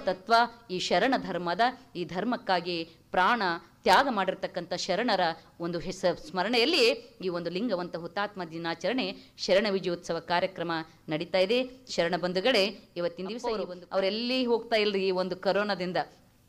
ತತ್ವ ಈ ಶರಣ ಧರ್ಮದ ಈ ಧರ್ಮಕ್ಕಾಗಿ ಪ್ರಾಣ ತ್ಯಾಗ ಮಾಡಿರ್ತಕ್ಕಂಥ ಶರಣರ ಒಂದು ಹೆಸ ಸ್ಮರಣೆಯಲ್ಲಿ ಈ ಒಂದು ಲಿಂಗವಂತ ಹುತಾತ್ಮ ದಿನಾಚರಣೆ ಶರಣ ವಿಜಯೋತ್ಸವ ಕಾರ್ಯಕ್ರಮ ನಡೀತಾ ಇದೆ ಶರಣ ಬಂಧುಗಳೇ ಇವತ್ತಿನ ದಿವಸ ಈ ಒಂದು ಅವರೆಲ್ಲಿ ಹೋಗ್ತಾ ಇಲ್ರಿ ಈ ಒಂದು ಕರೋನಾದಿಂದ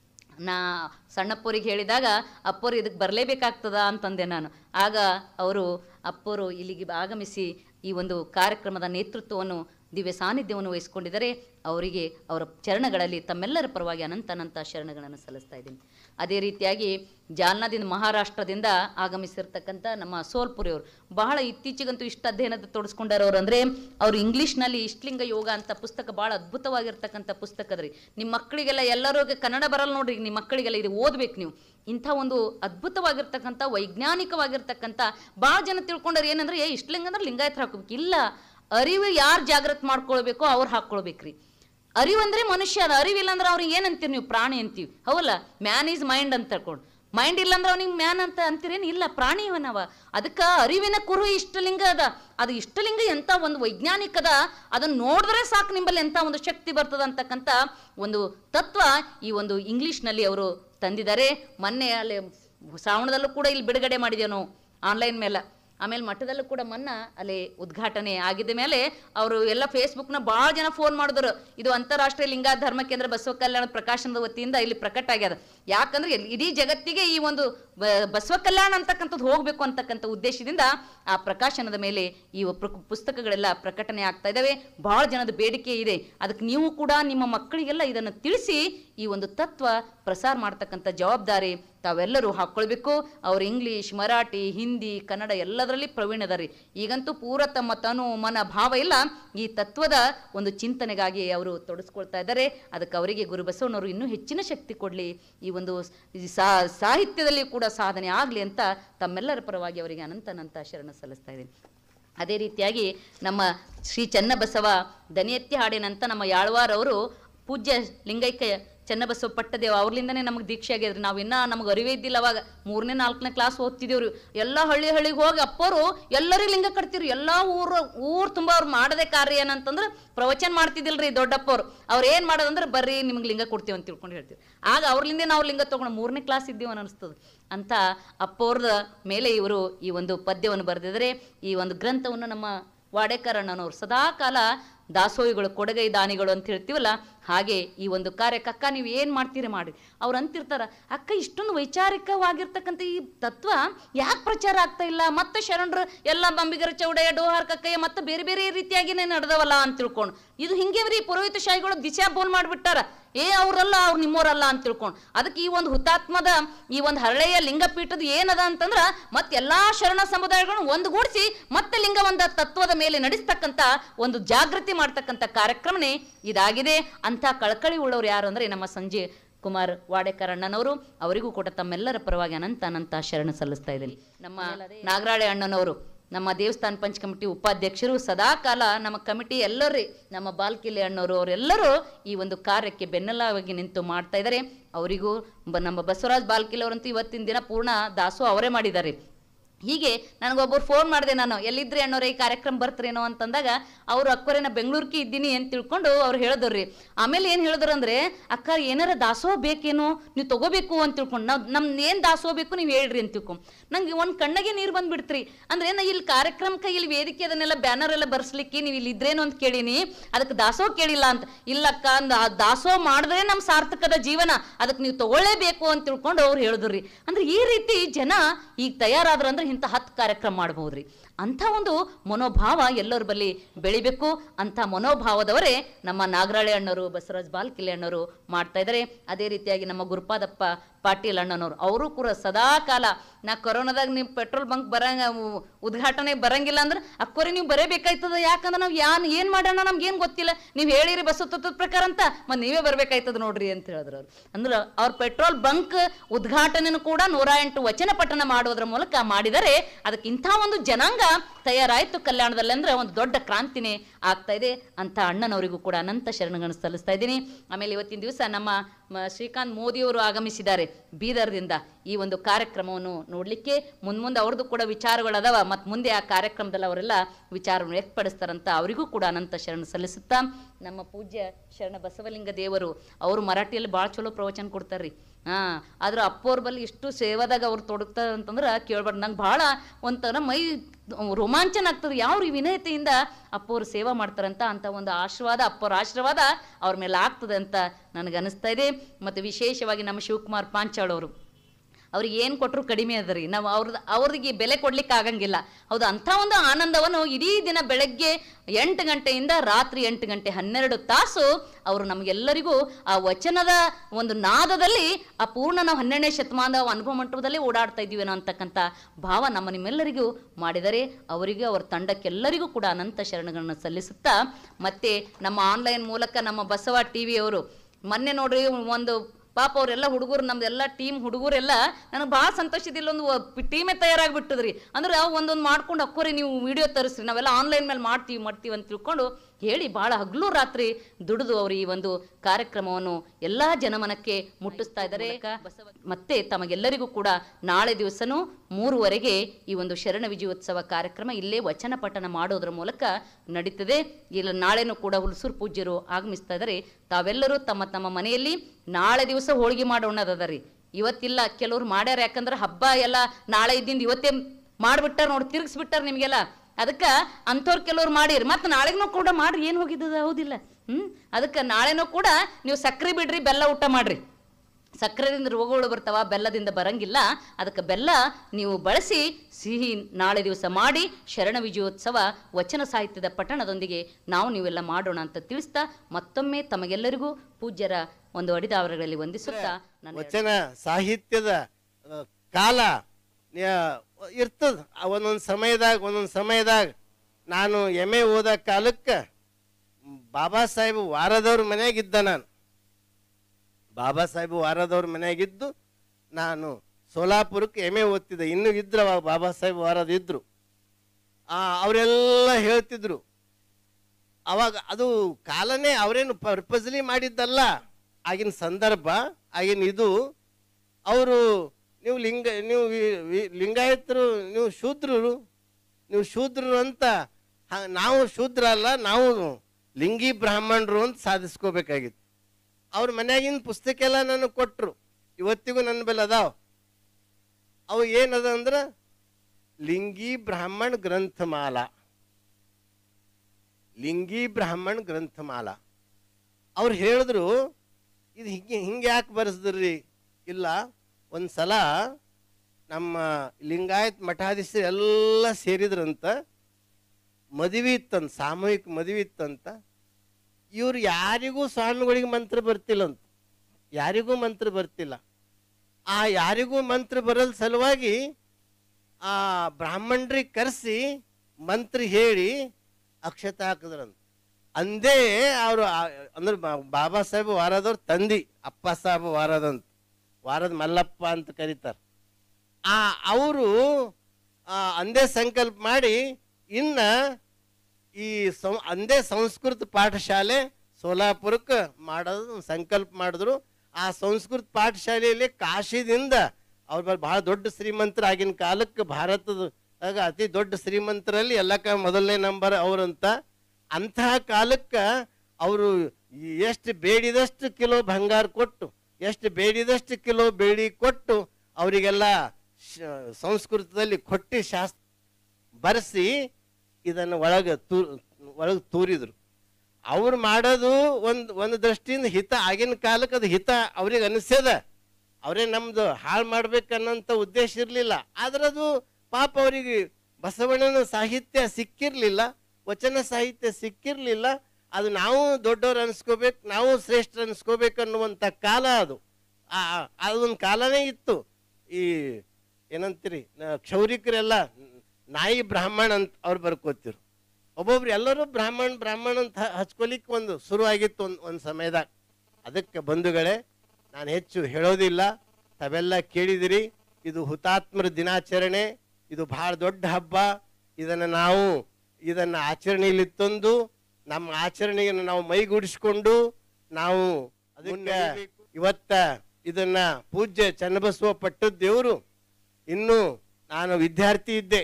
ನಾ ಸಣ್ಣಪ್ಪರಿಗೆ ಹೇಳಿದಾಗ ಅಪ್ಪರು ಇದಕ್ಕೆ ಬರಲೇಬೇಕಾಗ್ತದ ಅಂತಂದೆ ನಾನು ಆಗ ಅವರು ಅಪ್ಪರು ಇಲ್ಲಿಗೆ ಆಗಮಿಸಿ ಈ ಒಂದು ಕಾರ್ಯಕ್ರಮದ ನೇತೃತ್ವವನ್ನು ದಿವ್ಯ ಸಾನ್ನಿಧ್ಯವನ್ನು ವಹಿಸಿಕೊಂಡಿದ್ದಾರೆ ಅವರಿಗೆ ಅವರ ಚರಣಗಳಲ್ಲಿ ತಮ್ಮೆಲ್ಲರ ಪರವಾಗಿ ಅನಂತ ಅನಂತ ಶರಣಗಳನ್ನು ಸಲ್ಲಿಸ್ತಾ ಇದ್ದೀನಿ ಅದೇ ರೀತಿಯಾಗಿ ಜಾಲ್ನಾದಿಂದ ಮಹಾರಾಷ್ಟ್ರದಿಂದ ಆಗಮಿಸಿರ್ತಕ್ಕಂಥ ನಮ್ಮ ಸೋಲ್ಪುರಿಯವರು ಬಹಳ ಇತ್ತೀಚೆಗಂತೂ ಇಷ್ಟ ಅಧ್ಯಯನದ ತೊಡಸ್ಕೊಂಡಾರವ್ರು ಅಂದರೆ ಅವರು ಇಂಗ್ಲೀಷ್ನಲ್ಲಿ ಇಷ್ಟಲಿಂಗ ಯೋಗ ಅಂತ ಪುಸ್ತಕ ಭಾಳ ಅದ್ಭುತವಾಗಿರ್ತಕ್ಕಂಥ ಪುಸ್ತಕ ಅದ್ರಿ ನಿಮ್ಮ ಮಕ್ಕಳಿಗೆಲ್ಲ ಎಲ್ಲರೂ ಕನ್ನಡ ಬರಲ್ಲ ನೋಡ್ರಿ ನಿಮ್ಮ ಮಕ್ಕಳಿಗೆಲ್ಲ ಇದು ಓದ್ಬೇಕು ನೀವು ಇಂಥ ಒಂದು ಅದ್ಭುತವಾಗಿರ್ತಕ್ಕಂಥ ವೈಜ್ಞಾನಿಕವಾಗಿರ್ತಕ್ಕಂಥ ಭಾಳ ಜನ ತಿಳ್ಕೊಂಡಾರ ಏನಂದ್ರೆ ಏ ಇಷ್ಟಲಿಂಗ ಅಂದ್ರೆ ಲಿಂಗಾಯತ್ರ ಹಾಕೋಬೇಕು ಇಲ್ಲ ಅರಿವು ಯಾರು ಜಾಗೃತ ಮಾಡ್ಕೊಳ್ಬೇಕೋ ಅವ್ರು ಹಾಕ್ಕೊಳ್ಬೇಕ್ರಿ ಅರಿವು ಅಂದ್ರೆ ಮನುಷ್ಯ ಅದ ಅರಿವಿಲ್ಲ ಅಂದ್ರೆ ಅವ್ರಿಗೆ ಏನಂತೀರಿ ನೀವು ಪ್ರಾಣಿ ಅಂತೀವಿ ಹೌದಲ್ಲ ಮ್ಯಾನ್ ಈಸ್ ಮೈಂಡ್ ಅಂತ ತಿಳ್ಕೊಂಡು ಮೈಂಡ್ ಇಲ್ಲ ಅಂದ್ರೆ ಅವ್ನಿಗೆ ಮ್ಯಾನ್ ಅಂತ ಅಂತೀರೇನು ಇಲ್ಲ ಪ್ರಾಣಿ ಅವನವ ಅದಕ್ಕೆ ಅರಿವಿನ ಕುರು ಇಷ್ಟಲಿಂಗ ಅದ ಅದು ಇಷ್ಟಲಿಂಗ ಎಂಥ ಒಂದು ವೈಜ್ಞಾನಿಕದ ಅದನ್ನ ನೋಡಿದ್ರೆ ಸಾಕು ನಿಂಬಲ್ಲಿ ಎಂಥ ಒಂದು ಶಕ್ತಿ ಬರ್ತದ ಅಂತಕ್ಕಂಥ ಒಂದು ತತ್ವ ಈ ಒಂದು ಇಂಗ್ಲೀಷ್ನಲ್ಲಿ ಅವರು ತಂದಿದ್ದಾರೆ ಮೊನ್ನೆ ಅಲ್ಲಿ ಶ್ರಾವಣದಲ್ಲೂ ಕೂಡ ಇಲ್ಲಿ ಬಿಡುಗಡೆ ಮಾಡಿದ್ದೇವೆ ನಾವು ಆನ್ಲೈನ್ ಮೇಲೆ ಆಮೇಲೆ ಮಠದಲ್ಲೂ ಕೂಡ ಮೊನ್ನ ಅಲ್ಲಿ ಉದ್ಘಾಟನೆ ಆಗಿದ ಮೇಲೆ ಅವರು ಎಲ್ಲ ಫೇಸ್ಬುಕ್ನ ಭಾಳ ಜನ ಫೋನ್ ಮಾಡಿದ್ರು ಇದು ಅಂತಾರಾಷ್ಟ್ರೀಯ ಲಿಂಗ ಧರ್ಮ ಕೇಂದ್ರ ಬಸವ ಕಲ್ಯಾಣ ಪ್ರಕಾಶನದ ವತಿಯಿಂದ ಇಲ್ಲಿ ಪ್ರಕಟ ಆಗ್ಯದ ಯಾಕಂದ್ರೆ ಎಲ್- ಇಡೀ ಜಗತ್ತಿಗೆ ಈ ಒಂದು ಬ- ಬಸವ ಕಲ್ಯಾಣ ಅಂತಕ್ಕಂಥದ್ದು ಹೋಗಬೇಕು ಅಂತಕ್ಕಂಥ ಉದ್ದೇಶದಿಂದ ಆ ಪ್ರಕಾಶನದ ಮೇಲೆ ಈ ಪ್ರ- ಪುಸ್ತಕಗಳೆಲ್ಲ ಪ್ರಕಟಣೆ ಆಗ್ತಾ ಇದ್ದಾವೆ ಭಾಳ ಜನದ ಬೇಡಿಕೆ ಇದೆ ಅದಕ್ಕೆ ನೀವು ಕೂಡ ನಿಮ್ಮ ಮಕ್ಕಳಿಗೆಲ್ಲ ಇದನ್ನು ತಿಳಿಸಿ ಈ ಒಂದು ತತ್ವ ಪ್ರಸಾರ ಮಾಡ್ತಕ್ಕಂಥ ಜವಾಬ್ದಾರಿ ತಾವೆಲ್ಲರೂ ಹಾಕ್ಕೊಳ್ಬೇಕು ಅವ್ರು ಇಂಗ್ಲೀಷ್ ಮರಾಠಿ ಹಿಂದಿ ಕನ್ನಡ ಎಲ್ಲದರಲ್ಲಿ ಪ್ರವೀಣದರಿ ಈಗಂತೂ ಪೂರ ತಮ್ಮ ತನು ಮನ ಭಾವ ಇಲ್ಲ ಈ ತತ್ವದ ಒಂದು ಚಿಂತನೆಗಾಗಿ ಅವರು ತೊಡಸ್ಕೊಳ್ತಾ ಇದ್ದಾರೆ ಅದಕ್ಕೆ ಅವರಿಗೆ ಗುರು ಬಸವಣ್ಣವರು ಇನ್ನೂ ಹೆಚ್ಚಿನ ಶಕ್ತಿ ಕೊಡಲಿ ಈ ಒಂದು ಸ್- ಈ ಸಾ- ಸಾಹಿತ್ಯದಲ್ಲಿ ಕೂಡ ಸಾಧನೆ ಆಗಲಿ ಅಂತ ತಮ್ಮೆಲ್ಲರ ಪರವಾಗಿ ಅವರಿಗೆ ಅನಂತ ಅನಂತ ಶರಣ ಸಲ್ಲಿಸ್ತಾ ಇದ್ದೀನಿ ಅದೇ ರೀತಿಯಾಗಿ ನಮ್ಮ ಶ್ರೀ ಚನ್ನಬಸವ ದನಿಯತ್ತಿ ಹಾಡಿನಂತ ನಮ್ಮ ಯಾಳ್ವಾರವರು ಪೂಜ್ಯ ಲಿಂಗೈಕ್ಯ ಚನ್ನಬಸವ ಪಟ್ಟದೇವ ಅವ್ರಲಿಂದನೇ ನಮಗೆ ದೀಕ್ಷೆ ಆಗ್ಯದ್ರಿ ನಾವು ಇನ್ನೂ ನಮ್ಗೆ ಅರಿವೇ ಇದ್ದಿಲ್ಲ ಅವಾಗ ಮೂರನೇ ನಾಲ್ಕನೇ ಕ್ಲಾಸ್ ಓದ್ತಿದ್ದೀವ್ರಿ ಎಲ್ಲ ಹಳ್ಳಿ ಹಳ್ಳಿಗೆ ಹೋಗಿ ಅಪ್ಪರು ಎಲ್ಲರಿಗೂ ಲಿಂಗ ಕಟ್ತಿರು ಎಲ್ಲ ಊರು ಊರು ತುಂಬ ಅವ್ರು ಮಾಡದೆ ಕಾರ್ಯ ಏನಂತಂದ್ರೆ ಪ್ರವಚನ ಮಾಡ್ತಿದ್ದಿಲ್ರಿ ದೊಡ್ಡಪ್ಪವ್ರು ಅವ್ರು ಏನು ಮಾಡೋದಂದ್ರೆ ಬರ್ರಿ ನಿಮ್ಗೆ ಲಿಂಗ ಕೊಡ್ತೀವಿ ಅಂತ ತಿಳ್ಕೊಂಡು ಹೇಳ್ತೀವಿ ಆಗ ಅವ್ರಲಿಂದ ನಾವು ಲಿಂಗ ತೊಗೊಂಡು ಮೂರನೇ ಕ್ಲಾಸ್ ಇದ್ದೀವಿ ಅನಿಸ್ತದೆ ಅಂತ ಅಪ್ಪವ್ರದ ಮೇಲೆ ಇವರು ಈ ಒಂದು ಪದ್ಯವನ್ನು ಬರೆದಿದ್ದಾರೆ ಈ ಒಂದು ಗ್ರಂಥವನ್ನು ನಮ್ಮ ವಾಡೇಕರ್ ಅಣ್ಣನವ್ರು ಸದಾ ಕಾಲ ದಾಸೋಹಿಗಳು ಕೊಡಗೈ ದಾನಿಗಳು ಅಂತ ಹೇಳ್ತೀವಲ್ಲ ಹಾಗೆ ಈ ಒಂದು ಕಾರ್ಯಕ್ಕೆ ಅಕ್ಕ ನೀವು ಏನು ಮಾಡ್ತೀರಿ ಮಾಡಿ ಅವ್ರು ಅಂತಿರ್ತಾರ ಅಕ್ಕ ಇಷ್ಟೊಂದು ವೈಚಾರಿಕವಾಗಿರ್ತಕ್ಕಂಥ ಈ ತತ್ವ ಯಾಕೆ ಪ್ರಚಾರ ಆಗ್ತಾ ಇಲ್ಲ ಮತ್ತೆ ಶರಣರು ಎಲ್ಲ ಬಂಬಿಗರ ಚೌಡಯ್ಯ ಡೋಹಾರ್ ಕಕ್ಕಯ್ಯ ಮತ್ತೆ ಬೇರೆ ಬೇರೆ ರೀತಿಯಾಗಿನೇ ನಡೆದವಲ್ಲ ಅಂತ ತಿಳ್ಕೊಂಡು ಇದು ಹಿಂಗೆ ರೀ ಪುರೋಹಿತ ಶಾಹಿಗಳು ದಿಶಾ ಬೋಲ್ ಮಾಡಿಬಿಟ್ಟಾರ ಏ ಅವರಲ್ಲ ಅವ್ರು ನಿಮ್ಮೋರಲ್ಲ ಅಂತ ತಿಳ್ಕೊಂಡು ಅದಕ್ಕೆ ಈ ಒಂದು ಹುತಾತ್ಮದ ಈ ಒಂದು ಹರಳೆಯ ಲಿಂಗಪೀಠದ ಏನದ ಅಂತಂದ್ರ ಮತ್ತೆ ಎಲ್ಲಾ ಶರಣ ಸಮುದಾಯಗಳನ್ನು ಒಂದುಗೂಡಿಸಿ ಮತ್ತೆ ಲಿಂಗವಂದ ತತ್ವದ ಮೇಲೆ ನಡೆಸ್ತಕ್ಕಂಥ ಒಂದು ಜಾಗೃತಿ ಮಾಡ್ತಕ್ಕಂಥ ಕಾರ್ಯಕ್ರಮನೇ ಇದಾಗಿದೆ ಅಂತ ಕಳಕಳಿ ಉಳ್ಳವ್ರು ಯಾರು ಅಂದ್ರೆ ನಮ್ಮ ಸಂಜೆ ಕುಮಾರ್ ವಾಡೇಕರ್ ಅಣ್ಣನವರು ಅವರಿಗೂ ಕೂಡ ತಮ್ಮೆಲ್ಲರ ಪರವಾಗಿ ಅನಂತ ಅನಂತ ಶರಣ ಸಲ್ಲಿಸ್ತಾ ಇದ್ದೀನಿ ನಮ್ಮ ನಾಗರಾಳೆ ಅಣ್ಣನವರು ನಮ್ಮ ದೇವಸ್ಥಾನ ಪಂಚ ಕಮಿಟಿ ಉಪಾಧ್ಯಕ್ಷರು ಸದಾ ಕಾಲ ನಮ್ಮ ಕಮಿಟಿ ಎಲ್ಲರೂ ನಮ್ಮ ಬಾಲ್ಕಿಲೆ ಅಣ್ಣವರು ಅವರೆಲ್ಲರೂ ಈ ಒಂದು ಕಾರ್ಯಕ್ಕೆ ಬೆನ್ನೆಲುವಾಗಿ ನಿಂತು ಮಾಡ್ತಾ ಇದ್ದಾರೆ ಅವರಿಗೂ ಬ- ನಮ್ಮ ಬಸವರಾಜ್ ಬಾಲ್ಕಿಲೆ ಅವರಂತೂ ಇವತ್ತಿನ ದಿನ ಪೂರ್ಣ ದಾಸು ಅವರೇ ಮಾಡಿದ್ದಾರೆ ಹೀಗೆ ನನಗೊಬ್ಬರು ಫೋನ್ ಮಾಡಿದೆ ನಾನು ಎಲ್ಲಿದ್ರಿ ಅಣ್ಣವ್ರೆ ಈ ಕಾರ್ಯಕ್ರಮ ಬರ್ತೀರೇನೋ ಅಂತಂದಾಗ ಅವರು ಅಕ್ಕರೆ ನಾ ಬೆಂಗಳೂರಿಗೆ ಇದ್ದೀನಿ ಅಂತ ತಿಳ್ಕೊಂಡು ಅವ್ರು ಹೇಳಿದ್ರಿ ಆಮೇಲೆ ಏನು ಹೇಳಿದ್ರು ಅಂದ್ರೆ ಅಕ್ಕ ಏನಾರ ದಾಸೋಹ ಬೇಕೇನೋ ನೀವು ತಗೋಬೇಕು ಅಂತ ತಿಳ್ಕೊಂಡು ನಾವು ನಮ್ದು ಏನು ದಾಸೋಹ ಬೇಕು ನೀವು ಹೇಳ್ರಿ ಅಂತ ತಿಳ್ಕೊಂಡು ನಂಗೆ ಒಂದು ಕಣ್ಣಗೆ ನೀರು ಬಂದ್ಬಿಡ್ತ್ರಿ ಅಂದ್ರೆ ನಾ ಇಲ್ಲಿ ಕಾರ್ಯಕ್ರಮಕ್ಕೆ ಇಲ್ಲಿ ವೇದಿಕೆ ಅದನ್ನೆಲ್ಲ ಬ್ಯಾನರ್ ಎಲ್ಲ ಬರ್ಸ್ಲಿಕ್ಕೆ ನೀವು ಇಲ್ಲಿ ಇದ್ರೇನು ಅಂತ ಕೇಳೀನಿ ಅದಕ್ಕೆ ದಾಸೋಹ ಕೇಳಿಲ್ಲ ಅಂತ ಇಲ್ಲಕ್ಕ ಅಂದ- ಆ ದಾಸೋಹ ಮಾಡಿದ್ರೆ ನಮ್ಮ ಸಾರ್ಥಕದ ಜೀವನ ಅದಕ್ಕೆ ನೀವು ತಗೊಳ್ಳೇಬೇಕು ಅಂತ ತಿಳ್ಕೊಂಡು ಅವ್ರು ಹೇಳಿದ್ರಿ ಅಂದ್ರೆ ಈ ರೀತಿ ಜನ ಈಗ ತಯಾರಾದ್ರು ಅಂದ್ರೆ ಇಂಥ ಹತ್ತು ಕಾರ್ಯಕ್ರಮ ಮಾಡ್ಬೋದ್ರಿ ಅಂಥ ಒಂದು ಮನೋಭಾವ ಎಲ್ಲರ ಬಳಿ ಬೆಳಿಬೇಕು ಅಂಥ ಮನೋಭಾವದವರೇ ನಮ್ಮ ನಾಗರಾಳೆ ಅಣ್ಣವರು ಬಸವರಾಜ್ ಬಾಲ್ಕಿಲೆ ಅಣ್ಣವರು ಮಾಡ್ತಾ ಇದ್ದಾರೆ ಅದೇ ರೀತಿಯಾಗಿ ನಮ್ಮ ಗುರುಪಾದಪ್ಪ ಪಾಟೀಲ್ ಅಣ್ಣನವರು ಅವರು ಕೂಡ ಸದಾ ಕಾಲ ನಾ ಕೊರೋನಾದಾಗ ನೀವು ಪೆಟ್ರೋಲ್ ಬಂಕ್ ಬರಂಗ ಉ- ಉದ್ಘಾಟನೆ ಬರಂಗಿಲ್ಲ ಅಂದ್ರೆ ಅಕ್ಕೋರಿ ನೀವು ಬರಬೇಕಾಯ್ತದ ಯಾಕಂದ್ರೆ ನಾವು ಯಾನ್ ಏನು ಮಾಡೋಣ ನಮ್ಗೇನು ಗೊತ್ತಿಲ್ಲ ನೀವು ಹೇಳಿರಿ ಬಸ್ ತತ್ವದ ಪ್ರಕಾರ ಅಂತ ಮತ್ತೆ ನೀವೇ ಬರ್ಬೇಕಾಯ್ತದ ನೋಡ್ರಿ ಅಂತ ಹೇಳಿದ್ರು ಅವ್ರು ಅಂದ್ರೆ ಅವ್ರ ಪೆಟ್ರೋಲ್ ಬಂಕ್ ಉದ್ಘಾಟನೆನೂ ಕೂಡ ನೂರ ಎಂಟು ವಚನ ಪಠಣ ಮಾಡೋದ್ರ ಮೂಲಕ ಮಾಡಿದರೆ ಅದಕ್ಕೆ ಇಂಥ ಒಂದು ಜನಾಂಗ ತಯಾರಾಯ್ತು ಕಲ್ಯಾಣದಲ್ಲಿ ಅಂದ್ರೆ ಒಂದು ದೊಡ್ಡ ಕ್ರಾಂತಿನೇ ಆಗ್ತಾ ಇದೆ ಅಂತ ಅಣ್ಣನವರಿಗೂ ಕೂಡ ಅನಂತ ಶರಣಗಳನ್ನು ಸಲ್ಲಿಸ್ತಾ ಇದ್ದೀನಿ ಆಮೇಲೆ ಇವತ್ತಿನ ದಿವಸ ನಮ್ಮ ಮ- ಶ್ರೀಕಾಂತ್ ಮೋದಿಯವರು ಆಗಮಿಸಿದ್ದಾರೆ ಬೀದರ್ದಿಂದ ಈ ಒಂದು ಕಾರ್ಯಕ್ರಮವನ್ನು ನೋಡಲಿಕ್ಕೆ ಮುಂದೆ ಅವ್ರದ್ದು ಕೂಡ ವಿಚಾರಗಳದಾವ ಮತ್ತು ಮುಂದೆ ಆ ಕಾರ್ಯಕ್ರಮದಲ್ಲಿ ಅವರೆಲ್ಲ ವಿಚಾರವನ್ನು ವ್ಯಕ್ತಪಡಿಸ್ತಾರಂತ ಅವರಿಗೂ ಕೂಡ ಅನಂತ ಶರಣ ಸಲ್ಲಿಸುತ್ತಾ ನಮ್ಮ ಪೂಜ್ಯ ಶರಣ ಬಸವಲಿಂಗ ದೇವರು ಅವರು ಮರಾಠಿಯಲ್ಲಿ ಭಾಳ ಚಲೋ ಪ್ರವಚನ ಕೊಡ್ತಾರ್ರಿ ಹಾಂ ಆದ್ರೆ ಅಪ್ಪೋರ್ ಬಲ್ಲಿ ಇಷ್ಟು ಸೇವಾದಾಗ ಅವ್ರು ತೊಡಗ್ತಾರೆ ಅಂತಂದ್ರೆ ಕೇಳ್ಬಾರ್ದು ನಂಗೆ ಭಾಳ ಒಂಥರ ಮೈ ರೋಮಾಂಚನ ಆಗ್ತದೆ ಯಾವ ರೀ ವಿನಯತೆಯಿಂದ ಅಪ್ಪವ್ರು ಸೇವಾ ಮಾಡ್ತಾರಂತ ಅಂತ ಒಂದು ಆಶೀರ್ವಾದ ಅಪ್ಪವ್ರ ಆಶೀರ್ವಾದ ಅವ್ರ ಮೇಲೆ ಆಗ್ತದೆ ಅಂತ ನನಗೆ ಅನಿಸ್ತಾ ಇದೆ ಮತ್ತು ವಿಶೇಷವಾಗಿ ನಮ್ಮ ಶಿವಕುಮಾರ್ ಪಾಂಚಾಳ್ ಅವರು ಅವ್ರಿಗೆ ಏನು ಕೊಟ್ಟರು ಕಡಿಮೆ ಅದ ರೀ ನಾವು ಅವ್ರದ್ದು ಅವ್ರಿಗೆ ಬೆಲೆ ಕೊಡ್ಲಿಕ್ಕೆ ಆಗಂಗಿಲ್ಲ ಹೌದು ಅಂಥ ಒಂದು ಆನಂದವನ್ನು ಇಡೀ ದಿನ ಬೆಳಗ್ಗೆ ಎಂಟು ಗಂಟೆಯಿಂದ ರಾತ್ರಿ ಎಂಟು ಗಂಟೆ ಹನ್ನೆರಡು ತಾಸು ಅವರು ನಮಗೆಲ್ಲರಿಗೂ ಆ ವಚನದ ಒಂದು ನಾದದಲ್ಲಿ ಆ ಪೂರ್ಣ ನಾವು ಹನ್ನೆರಡನೇ ಶತಮಾನದ ಅನುಭವ ಮಂಟಪದಲ್ಲಿ ಓಡಾಡ್ತಾ ಇದ್ದೀವೇನೋ ಅಂತಕ್ಕಂಥ ಭಾವ ನಮ್ಮ ನಿಮ್ಮೆಲ್ಲರಿಗೂ ಮಾಡಿದರೆ ಅವರಿಗೆ ಅವರ ತಂಡಕ್ಕೆಲ್ಲರಿಗೂ ಕೂಡ ಅನಂತ ಶರಣಗಳನ್ನು ಸಲ್ಲಿಸುತ್ತಾ ಮತ್ತೆ ನಮ್ಮ ಆನ್ಲೈನ್ ಮೂಲಕ ನಮ್ಮ ಬಸವ ಟಿ ವಿಯವರು ಮೊನ್ನೆ ನೋಡ್ರಿ ಒಂದು ಪಾಪ ಅವರೆಲ್ಲ ಹುಡುಗರು ನಮ್ದೆಲ್ಲ ಟೀಮ್ ಹುಡುಗರೆಲ್ಲ ನನಗೆ ಭಾಳ ಸಂತೋಷದಿಲ್ಲ ಒಂದು ಟೀಮೇ ತಯಾರಾಗ್ಬಿಟ್ಟದ್ರಿ ಅಂದ್ರೆ ಒಂದೊಂದು ಮಾಡ್ಕೊಂಡು ಅಕ್ಕೋರಿ ನೀವು ವಿಡಿಯೋ ತರಿಸ್ರಿ ನಾವೆಲ್ಲ ಆನ್ಲೈನ್ ಮೇಲೆ ಮಾಡ್ತೀವಿ ಮಾಡ್ತೀವಿ ಅಂತ ತಿಳ್ಕೊಂಡು ಹೇಳಿ ಭಾಳ ಹಗಲು ರಾತ್ರಿ ದುಡಿದು ಅವರು ಈ ಒಂದು ಕಾರ್ಯಕ್ರಮವನ್ನು ಎಲ್ಲ ಜನಮನಕ್ಕೆ ಮುಟ್ಟಿಸ್ತಾ ಇದ್ದಾರೆ ಮತ್ತೆ ತಮಗೆಲ್ಲರಿಗೂ ಕೂಡ ನಾಳೆ ದಿವಸನೂ ಮೂರುವರೆಗೆ ಈ ಒಂದು ಶರಣ ವಿಜಯೋತ್ಸವ ಕಾರ್ಯಕ್ರಮ ಇಲ್ಲೇ ವಚನ ಪಠನ ಮಾಡೋದ್ರ ಮೂಲಕ ನಡೀತದೆ ಇಲ್ಲ ನಾಳೆನೂ ಕೂಡ ಹುಲ್ಸೂರು ಪೂಜ್ಯರು ಆಗಮಿಸ್ತಾ ಇದ್ದಾರೆ ತಾವೆಲ್ಲರೂ ತಮ್ಮ ತಮ್ಮ ಮನೆಯಲ್ಲಿ ನಾಳೆ ದಿವಸ ಹೋಳಿಗೆ ಮಾಡೋಣದ ರೀ ಇವತ್ತಿಲ್ಲ ಕೆಲವ್ರು ಮಾಡ್ಯಾರ ಯಾಕಂದ್ರೆ ಹಬ್ಬ ಎಲ್ಲ ನಾಳೆ ಇದ್ದಿಂದ ಇವತ್ತೇ ಮಾಡ್ಬಿಟ್ಟಾರ ನೋಡಿ ತಿರ್ಗಿಸ್ಬಿಟ್ಟಾರ ನಿಮಗೆಲ್ಲ ಅದಕ್ಕೆ ಅಂಥವ್ರು ಕೆಲವ್ರು ಮಾಡಿರಿ ಮತ್ತು ನಾಳೆಗೂ ಕೂಡ ಮಾಡ್ರಿ ಏನು ಹೋಗಿದ್ದದ ಹೌದಿಲ್ಲ ಹ್ಞೂ ಅದಕ್ಕೆ ನಾಳೆನೂ ಕೂಡ ನೀವು ಸಕ್ಕರೆ ಬಿಡ್ರಿ ಬೆಲ್ಲ ಊಟ ಮಾಡ್ರಿ ಸಕ್ಕರೆದಿಂದ ರೋಗಗಳು ಬರ್ತಾವ ಬೆಲ್ಲದಿಂದ ಬರಂಗಿಲ್ಲ ಅದಕ್ಕೆ ಬೆಲ್ಲ ನೀವು ಬಳಸಿ ಸಿಹಿ ನಾಳೆ ದಿವಸ ಮಾಡಿ ಶರಣ ವಿಜಯೋತ್ಸವ ವಚನ ಸಾಹಿತ್ಯದ ಪಠಣದೊಂದಿಗೆ ನಾವು ನೀವೆಲ್ಲ ಮಾಡೋಣ ಅಂತ ತಿಳಿಸ್ತಾ ಮತ್ತೊಮ್ಮೆ ತಮಗೆಲ್ಲರಿಗೂ ಪೂಜ್ಯರ ಒಂದು ಅಡಿದಾವರಗಳಲ್ಲಿ ವಂದಿಸುತ್ತಾ ನನ್ನ ವಚನ ಸಾಹಿತ್ಯದ ಆ, ಕಾಲ ಇರ್ತದ ಒಂದೊಂದು ಸಮಯದಾಗ ಒಂದೊಂದು ಸಮಯದಾಗ ನಾನು ಎಮ್ ಎ ಓದ ಕಾಲಕ್ಕೆ ಬಾಬಾ ಸಾಹೇಬ್ ವಾರದವ್ರ ಮನೆಯಾಗಿದ್ದ ನಾನು ಬಾಬಾ ಸಾಹೇಬ್ ವಾರದವ್ರ ಮನೆಯಾಗಿದ್ದು ನಾನು ಸೋಲಾಪುರಕ್ಕೆ ಎಮ್ ಎ ಓದ್ತಿದ್ದೆ ಇನ್ನೂ ಇದ್ರು ಅವಾಗ ಬಾಬಾ ಸಾಹೇಬ್ ವಾರದ ಇದ್ರು ಆ, ಅವರೆಲ್ಲ ಹೇಳ್ತಿದ್ರು ಅವಾಗ ಅದು ಕಾಲನೇ ಅವರೇನು ಪರ್ಪಸ್ಲಿ ಮಾಡಿದ್ದಲ್ಲ ಆಗಿನ ಸಂದರ್ಭ ಆಗಿನ ಇದು ಅವರು ನೀವು ಲಿಂಗ ನೀವು ವಿ- ವಿ- ಲಿಂಗಾಯತರು ನೀವು ಶೂದ್ರರು ನೀವು ಶೂದ್ರರು ಅಂತ ಹ- ನಾವು ಶೂದ್ರ ಅಲ್ಲ ನಾವು ಲಿಂಗಿ ಬ್ರಾಹ್ಮಣರು ಅಂತ ಸಾಧಿಸ್ಕೋಬೇಕಾಗಿತ್ತು ಅವ್ರ ಮನ್ಯಾಗಿನ ಪುಸ್ತಕ ಎಲ್ಲ ನನಗೆ ಕೊಟ್ಟರು ಇವತ್ತಿಗೂ ನನ್ನ ಬೆಲೆ ಅದಾವ ಅವು ಏನದ ಅಂದ್ರೆ ಲಿಂಗಿ ಬ್ರಾಹ್ಮಣ ಗ್ರಂಥಮಾಲಾ ಲಿಂಗಿ ಬ್ರಾಹ್ಮಣ ಗ್ರಂಥಮಾಲಾ ಅವ್ರು ಹೇಳಿದ್ರು ಇದು ಹಿಂಗೆ ಹಿಂಗೆ ಯಾಕೆ ಬರೆಸಿದ್ರಿ ಇಲ್ಲ ಒಂದು ಸಲ ನಮ್ಮ ಲಿಂಗಾಯತ್ ಮಠಾಧೀಶರು ಎಲ್ಲ ಸೇರಿದ್ರಂತ ಮದುವೆ ಇತ್ತಂತ ಸಾಮೂಹಿಕ ಮದುವೆ ಇತ್ತಂತ ಇವ್ರು ಯಾರಿಗೂ ಸ್ವಾಮಿಗಳಿಗೆ ಮಂತ್ರ ಬರ್ತಿಲ್ಲಂತ ಯಾರಿಗೂ ಮಂತ್ರ ಬರ್ತಿಲ್ಲ ಆ ಯಾರಿಗೂ ಮಂತ್ರ ಬರಲ್ ಸಲುವಾಗಿ ಆ ಬ್ರಾಹ್ಮಣರಿಗೆ ಕರೆಸಿ ಮಂತ್ರ ಹೇಳಿ ಅಕ್ಷತೆ ಹಾಕಿದ್ರಂತ ಅಂದೇ ಅವರು ಅಂದ್ರೆ ಬಾ- ಬಾಬಾ ಸಾಹೇಬ್ ವಾರದವ್ರ ತಂದಿ ಅಪ್ಪ ಸಾಹೇಬ್ ವಾರದಂತ ವಾರದ ಮಲ್ಲಪ್ಪ ಅಂತ ಕರೀತಾರೆ ಆ ಅವರು ಅಂದೇ ಸಂಕಲ್ಪ ಮಾಡಿ ಇನ್ನ ಈ ಸಂ ಅಂದೇ ಸಂಸ್ಕೃತ ಪಾಠಶಾಲೆ ಸೋಲಾಪುರಕ್ಕೆ ಮಾಡೋದು ಒಂದ್ ಸಂಕಲ್ಪ ಮಾಡಿದ್ರು ಆ ಸಂಸ್ಕೃತ ಪಾಠಶಾಲೆಯಲ್ಲಿ ಕಾಶಿದಿಂದ ಅವ್ರ ಬ- ಬಹಳ ದೊಡ್ಡ ಶ್ರೀಮಂತರ ಆಗಿನ ಕಾಲಕ್ಕೆ ಭಾರತದ ಆಗ ಅತಿ ದೊಡ್ಡ ಶ್ರೀಮಂತರಲ್ಲಿ ಎಲ್ಲಕ್ಕ ಮೊದಲನೇ ನಂಬರ್ ಅವರಂತ ಅಂತಹ ಕಾಲಕ್ಕೆ ಅವರು ಎಷ್ಟು ಬೇಡಿದಷ್ಟು ಕಿಲೋ ಬಂಗಾರ ಕೊಟ್ಟು ಎಷ್ಟು ಬೇಡಿದಷ್ಟು ಕಿಲೋ ಬೇಡಿ ಕೊಟ್ಟು ಅವರಿಗೆಲ್ಲ ಶ- ಸಂಸ್ಕೃತದಲ್ಲಿ ಕೊಟ್ಟಿ ಶಾಸ್ತ್ರ ಬರೆಸಿ ಇದನ್ನು ಒಳಗೆ ತೂ ಒಳಗೆ ತೂರಿದ್ರು ಅವ್ರು ಮಾಡೋದು ಒಂದು ಒಂದು ದೃಷ್ಟಿಯಿಂದ ಹಿತ ಆಗಿನ ಕಾಲಕ್ಕೆ ಅದು ಹಿತ ಅವ್ರಿಗೆ ಅನಿಸ್ಯದ ಅವರೇ ನಮ್ದು ಹಾಳು ಮಾಡ್ಬೇಕನ್ನೋಂಥ ಉದ್ದೇಶ ಇರಲಿಲ್ಲ ಆದ್ರೆ ಅದು ಪಾಪ ಅವರಿಗೆ ಬಸವಣ್ಣನ ಸಾಹಿತ್ಯ ಸಿಕ್ಕಿರ್ಲಿಲ್ಲ ವಚನ ಸಾಹಿತ್ಯ ಸಿಕ್ಕಿರ್ಲಿಲ್ಲ ಅದು ನಾವು ದೊಡ್ಡವ್ರು ಅನ್ಸ್ಕೋಬೇಕು ನಾವು ಶ್ರೇಷ್ಠ ಅನ್ಸ್ಕೋಬೇಕು ಅನ್ನುವಂಥ ಕಾಲ ಅದು ಆ ಆ- ಅದೊಂದು ಕಾಲನೇ ಇತ್ತು ಈ ಏನಂತೀರಿ ನ- ಕ್ಷೌರಿಕರೆಲ್ಲ ನಾಯಿ ಬ್ರಾಹ್ಮಣ ಅಂತ ಅವ್ರು ಬರ್ಕೋತಿರು ಒಬ್ಬೊಬ್ರು ಎಲ್ಲರೂ ಬ್ರಾಹ್ಮಣ ಬ್ರಾಹ್ಮಣ ಅಂತ ಹ- ಹಚ್ಕೊಲಿಕ್ಕೆ ಒಂದು ಶುರು ಆಗಿತ್ತು ಒಂದು ಒಂದು ಸಮಯದಾಗ ಅದಕ್ಕೆ ಬಂಧುಗಳೇ ನಾನು ಹೆಚ್ಚು ಹೇಳೋದಿಲ್ಲ ತಾವೆಲ್ಲ ಕೇಳಿದಿರಿ ಇದು ಹುತಾತ್ಮರ ದಿನಾಚರಣೆ ಇದು ಬಹಳ ದೊಡ್ಡ ಹಬ್ಬ ಇದನ್ನು ನಾವು ಇದನ್ನು ಆಚರಣೆಯಲ್ಲಿ ತಂದು ನಮ್ಮ ಆಚರಣೆಯನ್ನು ನಾವು ಮೈಗೂಡಿಸ್ಕೊಂಡು ನಾವು ಅದಕ್ಕೆ ಇವತ್ತ ಇದನ್ನ ಪೂಜ್ಯ ಚನ್ನಬಸವ ಪಟ್ಟದ ದೇವರು ಇನ್ನೂ ನಾನು ವಿದ್ಯಾರ್ಥಿ ಇದ್ದೆ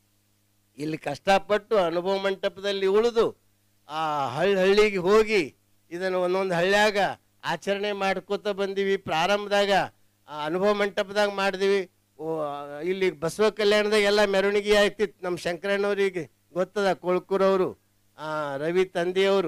ಇಲ್ಲಿ ಕಷ್ಟಪಟ್ಟು ಅನುಭವ ಮಂಟಪದಲ್ಲಿ ಉಳಿದು ಆ ಹಳ್ಳಿ ಹಳ್ಳಿಗೆ ಹೋಗಿ ಇದನ್ನು ಒಂದೊಂದು ಹಳ್ಳ್ಯಾಗ ಆಚರಣೆ ಮಾಡ್ಕೋತ ಬಂದೀವಿ ಪ್ರಾರಂಭದಾಗ ಆ ಅನುಭವ ಮಂಟಪದಾಗ ಮಾಡಿದ್ವಿ ಓ, ಇಲ್ಲಿ ಬಸವ ಕಲ್ಯಾಣದಾಗ ಎಲ್ಲ ಮೆರವಣಿಗೆ ಆಯ್ತಿತ್ತು ನಮ್ಮ ಶಂಕರಣ್ಣವರಿಗೆ ಗೊತ್ತದ ಕೊಳ್ಕೂರವರು ರವಿ ತಂದೆಯವರು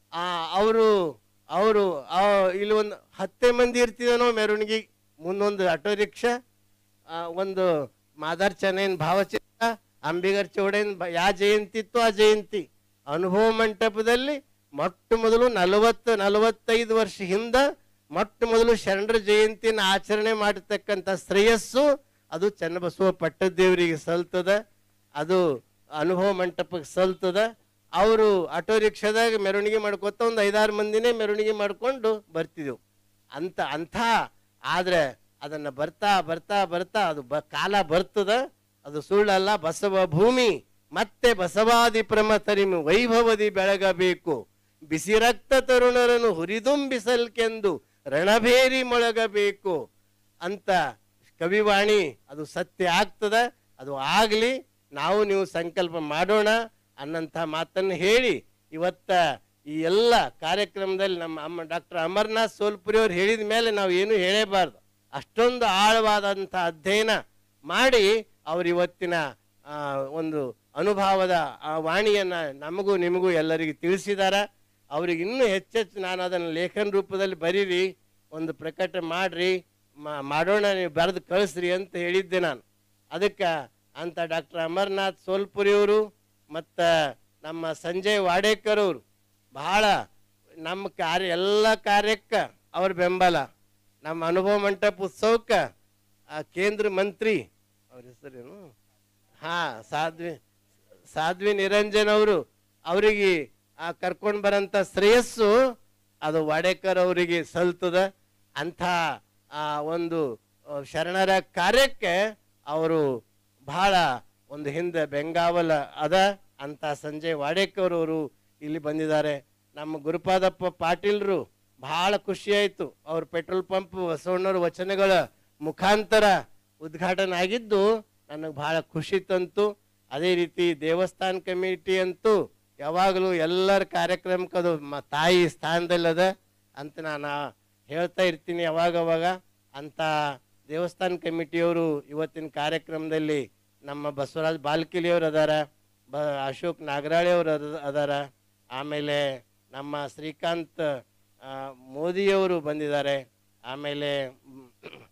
ಅವರು ಅವರು ಇಲ್ಲಿ ಒಂದು ಹತ್ತೇ ಮಂದಿ ಇರ್ತಿದನೋ ಮೆರವಣಿಗೆ ಮುಂದೊಂದು ಆಟೋ ರಿಕ್ಷಾ ಆ, ಒಂದು ಮಾದಾರ್ ಚೆನ್ನೈನ್ ಭಾವಚಿತ್ರ ಅಂಬಿಗರ್ ಚೌಡೇನ್ ಬ- ಯಾ ಜಯಂತಿ ಇತ್ತು ಆ ಜಯಂತಿ ಅನುಭವ ಮಂಟಪದಲ್ಲಿ ಮೊಟ್ಟ ಮೊದಲು ನಲವತ್ತು ನಲವತ್ತೈದು ವರ್ಷ ಹಿಂದ ಮೊಟ್ಟ ಮೊದಲು ಶರಣರ ಜಯಂತಿನ ಆಚರಣೆ ಮಾಡತಕ್ಕಂಥ ಶ್ರೇಯಸ್ಸು ಅದು ಚನ್ನಬಸವ ಪಟ್ಟದೇವರಿಗೆ ಸಲ್ತದ ಅದು ಅನುಭವ ಮಂಟಪಕ್ಕೆ ಸಲ್ತದ ಅವರು ಆಟೋ ರಿಕ್ಷಾದಾಗ ಮೆರವಣಿಗೆ ಮಾಡ್ಕೊತ ಒಂದು ಐದಾರು ಮಂದಿನೇ ಮೆರವಣಿಗೆ ಮಾಡ್ಕೊಂಡು ಬರ್ತಿದ್ದೆವು ಅಂತ ಅಂಥ ಆದ್ರೆ ಅದನ್ನ ಬರ್ತಾ ಬರ್ತಾ ಬರ್ತಾ ಅದು ಬ ಕಾಲ ಬರ್ತದ ಅದು ಸುಳ್ಳಲ್ಲ ಬಸವ ಭೂಮಿ ಮತ್ತೆ ಬಸವಾದಿ ಪ್ರಮತರಿಮು ವೈಭವದಿ ಬೆಳಗಬೇಕು ಬಿಸಿ ರಕ್ತ ತರುಣರನ್ನು ಹುರಿದುಂಬಿಸಲ್ಕೆಂದು ರಣಭೇರಿ ಮೊಳಗಬೇಕು ಅಂತ ಕವಿವಾಣಿ ಅದು ಸತ್ಯ ಆಗ್ತದ ಅದು ಆಗ್ಲಿ ನಾವು ನೀವು ಸಂಕಲ್ಪ ಮಾಡೋಣ ಅನ್ನಂಥ ಮಾತನ್ನು ಹೇಳಿ ಇವತ್ತ ಈ ಎಲ್ಲ ಕಾರ್ಯಕ್ರಮದಲ್ಲಿ ನಮ್ಮ ಅಮ್ಮ ಡಾಕ್ಟರ್ ಅಮರ್ನಾಥ್ ಸೋಲ್ಪುರಿ ಅವ್ರು ಹೇಳಿದ ಮೇಲೆ ನಾವು ಏನು ಹೇಳೇಬಾರ್ದು ಅಷ್ಟೊಂದು ಆಳವಾದಂಥ ಅಧ್ಯಯನ ಮಾಡಿ ಅವ್ರು ಇವತ್ತಿನ ಆ, ಒಂದು ಅನುಭವದ ಆ ವಾಣಿಯನ್ನ ನಮಗೂ ನಿಮಗೂ ಎಲ್ಲರಿಗೂ ತಿಳಿಸಿದಾರ ಅವ್ರಿಗೆ ಇನ್ನೂ ಹೆಚ್ಚೆಚ್ಚು ನಾನು ಅದನ್ನು ಲೇಖನ ರೂಪದಲ್ಲಿ ಬರೀರಿ ಒಂದು ಪ್ರಕಟ ಮಾಡ್ರಿ ಮಾ- ಮಾಡೋಣ ನೀವು ಬರೆದು ಕಳಿಸ್ರಿ ಅಂತ ಹೇಳಿದ್ದೆ ನಾನು ಅದಕ್ಕೆ ಅಂತ ಡಾಕ್ಟರ್ ಅಮರ್ನಾಥ್ ಸೋಲ್ಪುರಿ ಅವರು ಮತ್ತು ನಮ್ಮ ಸಂಜಯ್ ವಾಡೇಕರ್ ಅವರು ಬಹಳ ನಮ್ಮ ಕಾರ್ಯ ಎಲ್ಲ ಕಾರ್ಯಕ್ಕೆ ಅವ್ರ ಬೆಂಬಲ ನಮ್ಮ ಅನುಭವ ಮಂಟಪ ಉತ್ಸವಕ್ಕೆ ಆ ಕೇಂದ್ರ ಮಂತ್ರಿ ಅವ್ರ ಹೆಸರೇನು ಹಾ ಸಾಧ್ವಿ ಸಾಧ್ವಿ ನಿರಂಜನ್ ಅವರು ಅವರಿಗೆ ಆ ಕರ್ಕೊಂಡು ಬರಂತ ಶ್ರೇಯಸ್ಸು ಅದು ವಾಡೇಕರ್ ಅವರಿಗೆ ಸಲ್ತದ ಅಂಥ ಆ ಒಂದು ಆ, ಶರಣರ ಕಾರ್ಯಕ್ಕೆ ಅವರು ಬಹಳ ಒಂದು ಹಿಂದೆ ಬೆಂಗಾವಲ ಅದ ಅಂತ ಸಂಜಯ್ ವಾಡೇಕರ್ ಅವರು ಇಲ್ಲಿ ಬಂದಿದ್ದಾರೆ ನಮ್ಮ ಗುರುಪಾದಪ್ಪ ಪಾಟೀಲ್ರು ಬಹಳ ಖುಷಿ ಆಯ್ತು ಅವ್ರ ಪೆಟ್ರೋಲ್ ಪಂಪ್ ಬಸವಣ್ಣವ್ರ ವಚನಗಳ ಮುಖಾಂತರ ಉದ್ಘಾಟನೆ ಆಗಿದ್ದು ನನಗೆ ಬಹಳ ಖುಷಿ ತಂತು ಅದೇ ರೀತಿ ದೇವಸ್ಥಾನ ಕಮಿಟಿ ಅಂತೂ ಯಾವಾಗಲೂ ಎಲ್ಲರ ಕಾರ್ಯಕ್ರಮಕ್ಕೆ ಅದು ಮ- ತಾಯಿ ಸ್ಥಾನದಲ್ಲದ ಅಂತ ನಾನು ಹೇಳ್ತಾ ಇರ್ತೀನಿ ಯಾವಾಗ ಅವಾಗ ಅಂತ ದೇವಸ್ಥಾನ ಕಮಿಟಿಯವರು ಇವತ್ತಿನ ಕಾರ್ಯಕ್ರಮದಲ್ಲಿ ನಮ್ಮ ಬಸವರಾಜ್ ಬಾಲ್ಕಿಲಿಯವರು ಅದಾರ ಬ ಅಶೋಕ್ ನಾಗರಾಳಿ ಅವರು ಅದಾರ ಆಮೇಲೆ ನಮ್ಮ ಶ್ರೀಕಾಂತ್ ಆ, ಮೋದಿಯವರು ಬಂದಿದ್ದಾರೆ ಆಮೇಲೆ ಮ್,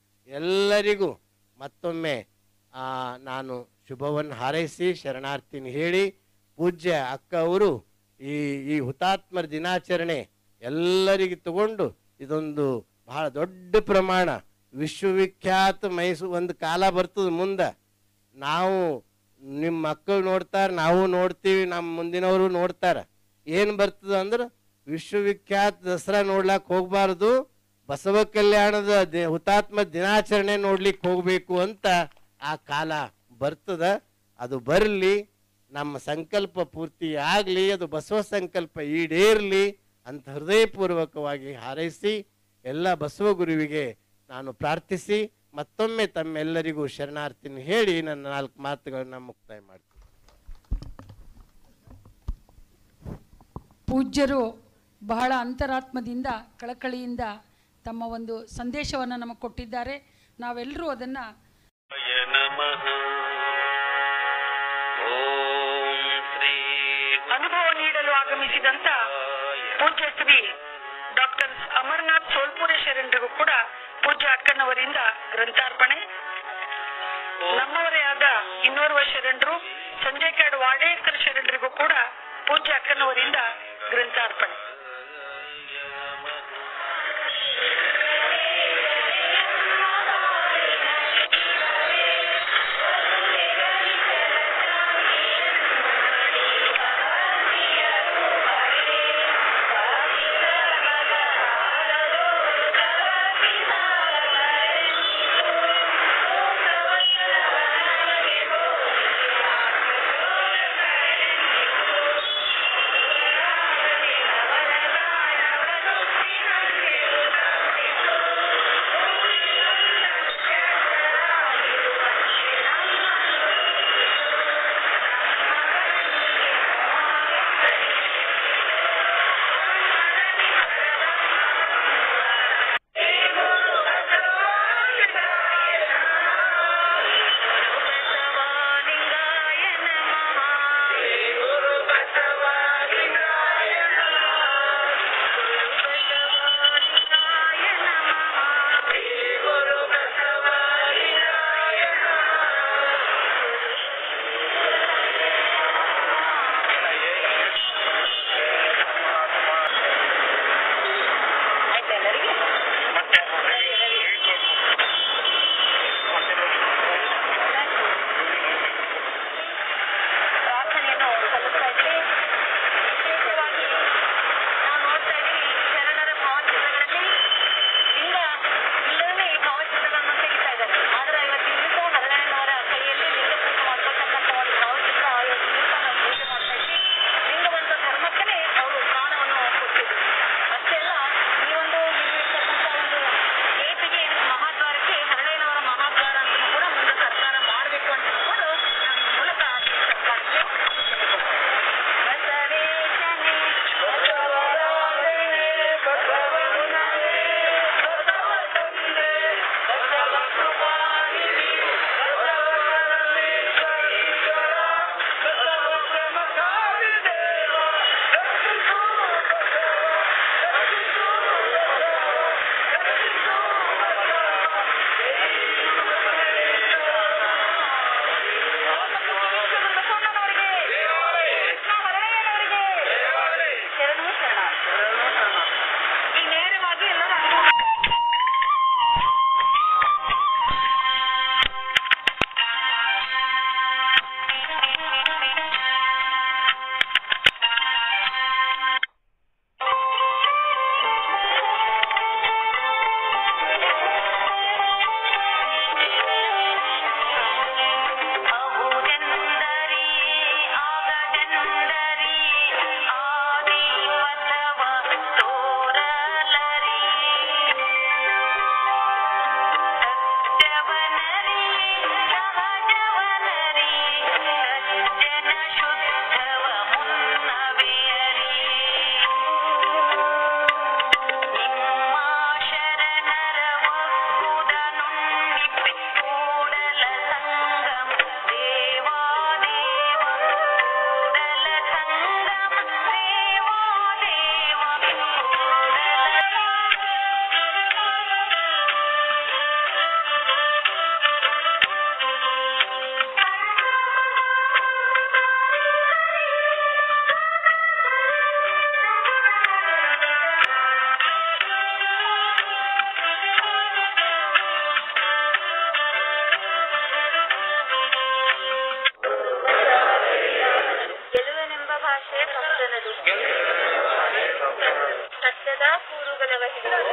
ಎಲ್ಲರಿಗೂ ಮತ್ತೊಮ್ಮೆ ಆ, ನಾನು ಶುಭವನ್ನು ಹಾರೈಸಿ ಶರಣಾರ್ಥಿನಿ ಹೇಳಿ ಪೂಜ್ಯ ಅಕ್ಕ ಅವರು ಈ ಈ ಹುತಾತ್ಮರ ದಿನಾಚರಣೆ ಎಲ್ಲರಿಗೆ ತಗೊಂಡು ಇದೊಂದು ಬಹಳ ದೊಡ್ಡ ಪ್ರಮಾಣ ವಿಶ್ವವಿಖ್ಯಾತ ಮೈಸೂರು ಒಂದು ಕಾಲ ಬರ್ತದೆ ಮುಂದೆ ನಾವು ನಿಮ್ಮ ಮಕ್ಕಳು ನೋಡ್ತಾರೆ ನಾವು ನೋಡ್ತೀವಿ ನಮ್ಮ ಮುಂದಿನವರು ನೋಡ್ತಾರೆ ಏನು ಬರ್ತದ ಅಂದ್ರೆ ವಿಶ್ವವಿಖ್ಯಾತ ದಸರಾ ನೋಡ್ಲಾಕ್ ಹೋಗ್ಬಾರ್ದು ಬಸವ ಕಲ್ಯಾಣದ ದಿ- ಹುತಾತ್ಮ ದಿನಾಚರಣೆ ನೋಡ್ಲಿಕ್ಕೆ ಹೋಗ್ಬೇಕು ಅಂತ ಆ ಕಾಲ ಬರ್ತದ ಅದು ಬರಲಿ ನಮ್ಮ ಸಂಕಲ್ಪ ಪೂರ್ತಿ ಆಗಲಿ ಅದು ಬಸವ ಸಂಕಲ್ಪ ಈಡೇರಲಿ ಅಂತ ಹೃದಯಪೂರ್ವಕವಾಗಿ ಹಾರೈಸಿ ಎಲ್ಲ ಬಸವ ಗುರುವಿಗೆ ನಾನು ಪ್ರಾರ್ಥಿಸಿ ಮತ್ತೊಮ್ಮೆ ತಮ್ಮೆಲ್ಲರಿಗೂ ಶರಣಾರ್ಥಿನಿ ಹೇಳಿ ನನ್ನ ನಾಲ್ಕು ಮಾತುಗಳನ್ನ ಮುಕ್ತಾಯ ಮಾಡ್ತೀನಿ ಪೂಜ್ಯರು ಬಹಳ ಅಂತರಾತ್ಮದಿಂದ ಕಳಕಳಿಯಿಂದ ತಮ್ಮ ಒಂದು ಸಂದೇಶವನ್ನು ನಮಗೆ ಕೊಟ್ಟಿದ್ದಾರೆ ನಾವೆಲ್ಲರೂ ಅದನ್ನು य नमः ॐ श्री ಅನುಭವ ನೀಡಲು ಆಗಮಿಸಿದಂತ ಪೂಜ್ಯ ಶ್ರೀ ಡಾಕ್ಟರ್ ಅಮರನಾಥ್ ಸೋಲ್ಪುರೆ ಶರಣರಿಗೂ ಕೂಡ ಪೂಜ್ಯ ಅಕ್ಕನವರಿಂದ ಗ್ರಂಥಾರ್ಪಣೆ ನಮ್ಮವರೇ ಆದ ಇನ್ನೋರ್ವ ಶರಣರು ಸಂಜಯ್ ಕಾಡ್ ವಾಡೇಕರ್ ಶರಣರಿಗೂ ಕೂಡ ಪೂಜ್ಯ ಅಕ್ಕನವರಿಂದ ಗ್ರಂಥಾರ್ಪಣೆ ॐ ಭಾಷೆ ಕರ್ತನದು ಸತ್ಯದ ಕೂರುಗಳ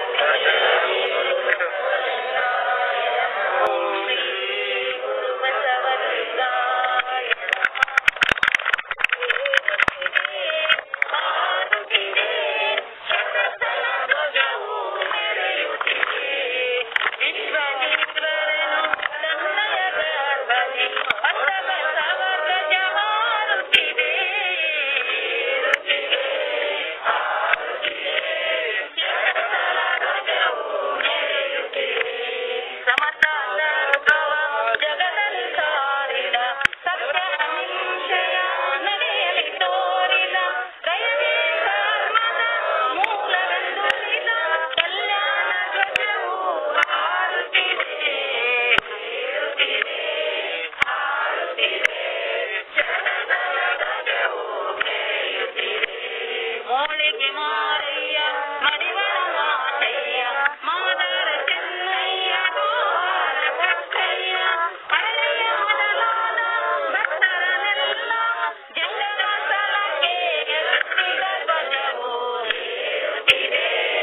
ಮೋಳಿಗೆ ಮಾರಯ್ಯ ಮಡಿವಳ ಮಾತಯ್ಯ ಮಾದರ ಚೆನ್ನಯ್ಯ ಗೋವಾರ ಕೊಟ್ಟಯ್ಯ ಹಳೆಯ ಮೊದಲಾದ ಭಕ್ತರನೆಲ್ಲ ಜಗದ ಸ್ಥಳಕ್ಕೆ ಎತ್ತಿದ ಧ್ವಜವು ಏರುತ್ತಿದೆ,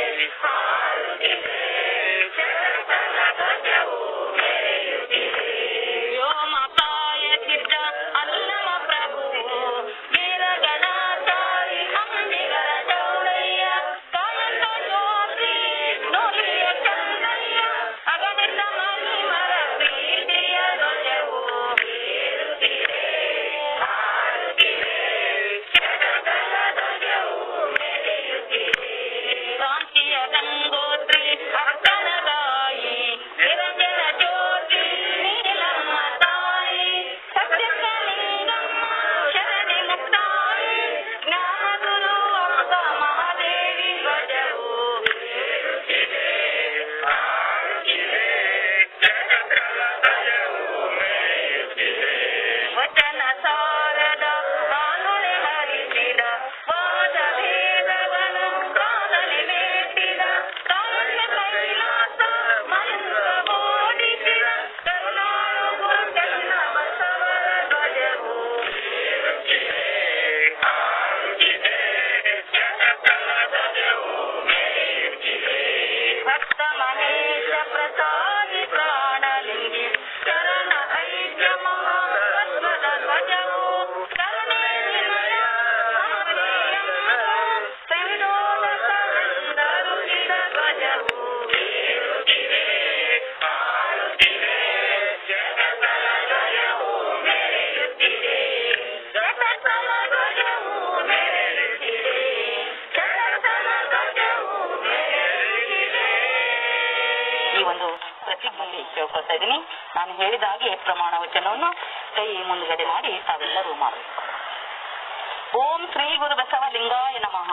ಹಾರುತ್ತಿದೆ. ಜಗತ್ತನ ಧ್ವಜವು ಮೆರೆಯುತ್ತಿದೆ. ವ್ಯೋಮಪಾಯ ಸಿದ್ಧ ಅಲ್ಲಮ ಪ್ರಭು ವೀರಗಣ ತಾಯಿ ಅಂಬಿಗರ ಚೌಡಯ್ಯ ಕಾಯಕ ಜ್ಯೋತಿ ನುಲಿಯ ಚಂದಯ್ಯ ಅಗಣಿತ ಮಹಿಮರ ಪ್ರೀತಿಯ ಧ್ವಜವು ಏರುತ್ತಿದೆ, ಹಾರುತ್ತಿದೆ. ಜಗತ್ತನ ಧ್ವಜವು ಮೆರೆಯುತ್ತಿದೆ. ಕಾಂತಿಯ ಗಂಗೋತ್ರಿ ಅಕ್ಕನ ತಾಯಿ ನಿರಂಜನ ಜ್ಯೋತಿ ನೀಲಮ್ಮ ತಾಯಿ ಸತ್ಯಕ ಲಿಂಗಮ್ಮ ಶರಣಿ ಮುಕ್ತಾಯಿ ಜ್ಞಾನಗುರು ಅಕ್ಕ ಮಹಾದೇವಿ ಧ್ವಜವು ಏರುತ್ತಿದೆ, ಹಾರುತ್ತಿದೆ. ಜಗತ್ತನ ಧ್ವಜವು ಮೆರೆಯುತ್ತಿದೆ. ವಚನ ಸಾರದ ಕಾಲುಳೆ ಹರಿಸಿದ ವಾದ ಭೇದವನ್ನು ಕಾಲನೆ ಮೇಟಿದ ಕಾರಣ ಕೈಲಾಸ ಮಂತ್ರ ಓಡಿಸಿದ ಕರುಣಾಳು ಗುರುಚನ್ನ ಬಸವರ ಧ್ವಜವು ಏರುತ್ತಿದೆ, ಹಾರುತ್ತಿದೆ. ಜಗತ್ತನ ಧ್ವಜವು ಮೆರೆಯುತ್ತಿದೆ. ಭಕ್ತ ಮಹೇಶ ಪ್ರಸಾದಿ ಪ್ರಾಣಲಿಂಗಿ ಶರಣ ಐಕ್ಯ ಮಹಾತ್ಮದ ಧ್ವಜವು ಕರುಣೆ ನಿಲಯ ಹರಿಯಮ್ಮ ಸಂಯೋಗಕರಿಂದರುಗಿದ ಧ್ವಜವು ಏರುತ್ತಿದೆ, ಹಾರುತ್ತಿದೆ. ಜಗತ್ತನ ಧ್ವಜವು ಮೆರೆಯುತ್ತಿದೆ. ಜಗತ್ತನ ಧ್ವಜವು ಮೆರೆಯುತ್ತಿದೆ. ಜಗತ್ತನ ಧ್ವಜವು ಮೆರೆಯುತ್ತಿದೆ. ಈ ಒಂದು ಪ್ರತಿಜ್ಞೆಯಲ್ಲಿ ಕೇಳ್ಕೊಳ್ತಾ ಇದ್ದೀನಿ ನಾನು ಹೇಳಿದ ಹಾಗೆ ಪ್ರಮಾಣ ವಚನವನ್ನು ಕೈ ಮುಂದುಗಡೆ ಮಾಡಿ ತಾವೆಲ್ಲರೂ ಮಾಡಬೇಕು ಓಂ ಶ್ರೀ ಗುರು ಬಸವಲಿಂಗಾಯ ನಮಃ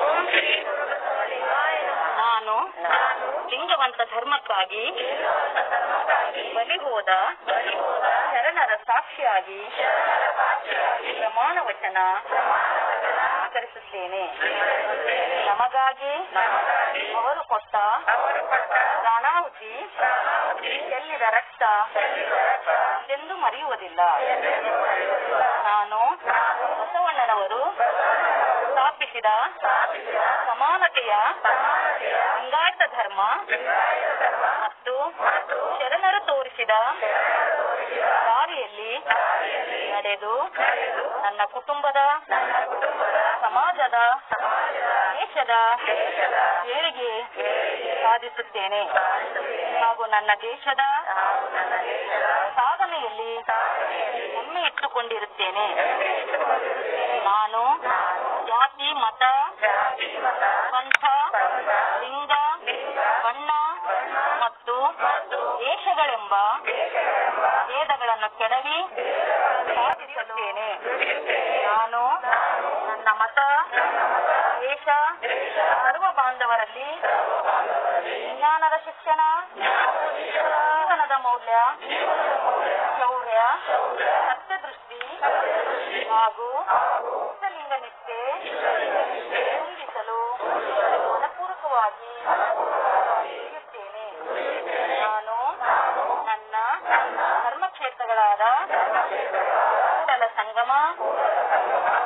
ನಾನು ಲಿಂಗವಂತ ಧರ್ಮಕ್ಕಾಗಿ ಬಲಿ ಹೋದ ಶರಣರ ಸಾಕ್ಷಿಯಾಗಿ ಪ್ರಮಾಣ ವಚನ ಸ್ವೀಕರಿಸುತ್ತೇನೆ ನಮಗಾಗಿ ಅವರು ಕೊಟ್ಟ ಪ್ರಾಣಾಹುತಿ ಚೆಲ್ಲಿದ ರಕ್ತ ಎಂದು ಮರೆಯುವುದಿಲ್ಲ ನಾನು ಬಸವಣ್ಣನವರು ಸ್ಥಾಪಿಸಿದ ಸಮಾನತೆಯ ಲಿಂಗಾಯತ ಧರ್ಮ ಮತ್ತು ಶರಣರು ತೋರಿಸಿದ ದಾರಿಯಲ್ಲಿ ನಡೆದು ನನ್ನ ಕುಟುಂಬದ ಸಮಾಜದ ದೇಶದ ಏಳಿಗೆ ಸಾಧಿಸುತ್ತೇನೆ ಹಾಗೂ ನನ್ನ ದೇಶದ ಸಾಧನೆಯಲ್ಲಿ ಹೆಮ್ಮೆ ಇಟ್ಟುಕೊಂಡಿರುತ್ತೇನೆ ನಾನು ಜಾತಿ ಮತ ಪಂಥ ಲಿಂಗ ಬಣ್ಣ ಮತ್ತು ದೇಶಗಳೆಂಬ ಭೇದಗಳನ್ನು ಕೆಡವಿ ಸಾಧಿಸುತ್ತೇನೆ ನಾನು ನನ್ನ ಮತ ದೇಶ ಸರ್ವ ಬಾಂಧವರಲ್ಲಿ ವಿಜ್ಞಾನದ ಶಿಕ್ಷಣ ಜೀವನದ ಮೌಲ್ಯ ಶೌರ್ಯ ಸತ್ಯದೃಷ್ಟಿ ಹಾಗೂ ಲಿಂಗ ನಿಷ್ಠೆ ತುಂಬಿಸಲು ಮನಪೂರ್ವಕವಾಗಿ ನುಡಿಯುತ್ತೇನೆ ನಾನು ನನ್ನ ಧರ್ಮಕ್ಷೇತ್ರಗಳಾದ ಕೂಡಲ ಸಂಗಮ ಬಸವ ಕಲ್ಯಾಣ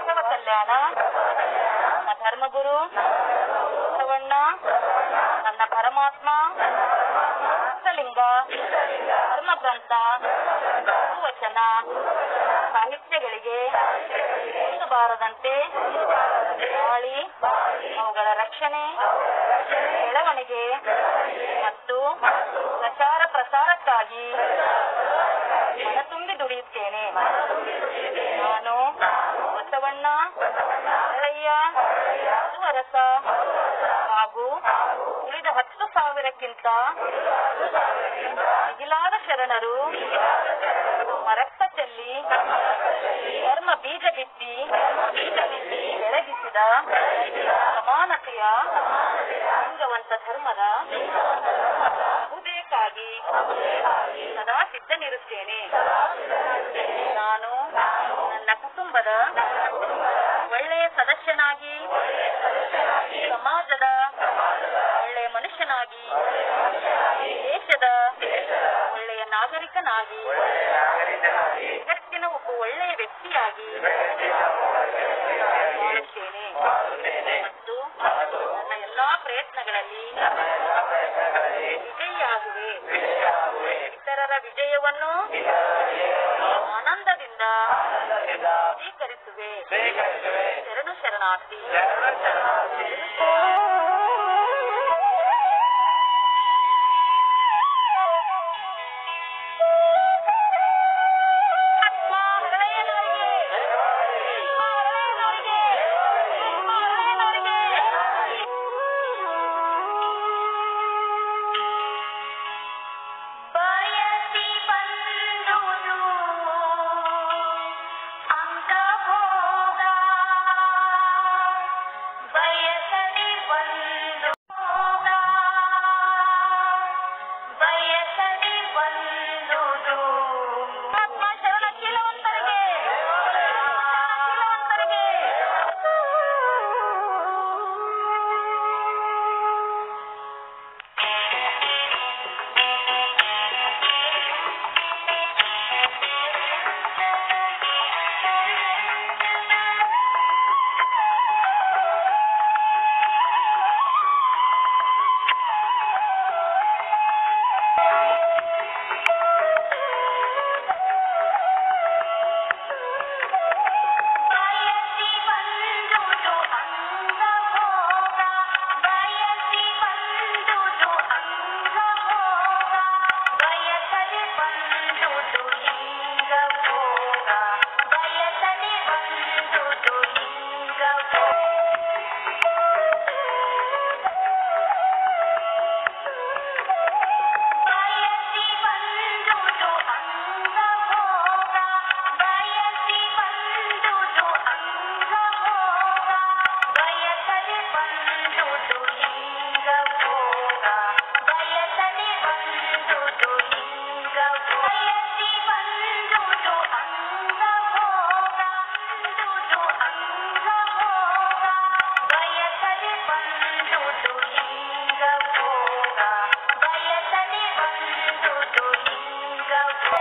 ಕಲ್ಯಾಣ ನಮ್ಮ ಧರ್ಮಗುರು ಬಸವಣ್ಣ ನನ್ನ ಪರಮಾತ್ಮ ಇಷ್ಟಲಿಂಗ ಧರ್ಮ ಗ್ರಂಥ ವಚನ ಸಾಹಿತ್ಯಗಳಿಗೆ ಒಂದು ಬಾರದಂತೆ ಬಾಳಿ ಅವುಗಳ ರಕ್ಷಣೆ ಬೆಳವಣಿಗೆ ಮತ್ತು ಪ್ರಚಾರ ಪ್ರಸಾರಕ್ಕಾಗಿ ಮನ ತುಂಬಿ ದುಡಿಯುತ್ತೇನೆ ನಾನು ಬಸವಣ್ಣ ಹರಳಯ್ಯ ಸುವರಸ ಹಾಗೂ ಉಳಿದ ಹತ್ತು ಸಾವಿರಕ್ಕಿಂತ ಮಿಗಿಲಾದ ಶರಣರು ಮರಕ್ತ ಚೆಲ್ಲಿ ಧರ್ಮ ಬೀಜ ಬಿತ್ತಿ ಬೆಳಗಿಸಿದ ಸಮಾನತೆಯ ಲಿಂಗವಂತ ಧರ್ಮದ ಬಹುದೇಕಾಗಿ ಸದಾ ಸಿದ್ಧನಿರುತ್ತೇನೆ ನಾನು ನನ್ನ ಕುಟುಂಬದ ಒಳ್ಳೆಯ ಸದಸ್ಯನಾಗಿ ಸಮಾಜದ ಒಳ್ಳೆಯ ಮನುಷ್ಯನಾಗಿ ದೇಶದ ಒಳ್ಳೆಯ ನಾಗರಿಕನಾಗಿ ಜಗತ್ತಿನ ಒಬ್ಬ ಒಳ್ಳೆಯ ವ್ಯಕ್ತಿಯಾಗಿ ಬಾಳುತ್ತೇನೆ ಮತ್ತು ನನ್ನ ಎಲ್ಲಾ ಪ್ರಯತ್ನಗಳಲ್ಲಿ ವಿಜಯಿಯಾಗುವೆ ಇತರರ ವಿಜಯವನ್ನು ಆನಂದದಿಂದ ಸ್ವೀಕರಿಸುವೆ ಶರಣು ಶರಣಾರ್ಥಿ ಬಯಸಿ ಬಂದುದು ಅಂಗಭೋಗ ಬಯಸದೆ ಬಂದು ಹೋಗ ಬಯಸದೆ ಬಂದುದು ಆತ್ಮ ಶರಣ ಶೀಲವಂತರಿಗೆ ಶೀಲವಂತರಿಗೆ ಬಯಸಿ ಬಂದುದು ಅಂಗಭೋಗ ಬಯಸಿ ಬಂದುದು ಅಂಗಭೋಗ ಬಯಸದೆ ಬಂದುದು ಲಿಂಗಭೋಗ ಬಯಸದೆ ಬಂದುದು ಲಿಂಗಭೋಗ ಬಯಸಿ ಬಂದುದು ಅಂಗಭೋಗ ಬಯಸಿ ಬಂದುದು ಅಂಗಭೋಗ ಬಯಸದೆ ಬಂದುದು ಲಿಂಗಭೋಗ ಬಯಸದೆ ಬಂದುದು ಲಿಂಗಭೋಗ ಬಯಸಿ ಬಂದುದು ಅಂಗಭೋಗ ಬಂದುದು ಅಂಗಭೋಗ ಬಯಸದೆ ಬಂದುದು ಲಿಂಗಭೋಗ ಬಯಸದೆ ಬಂದುದು ಲಿಂಗಭೋಗ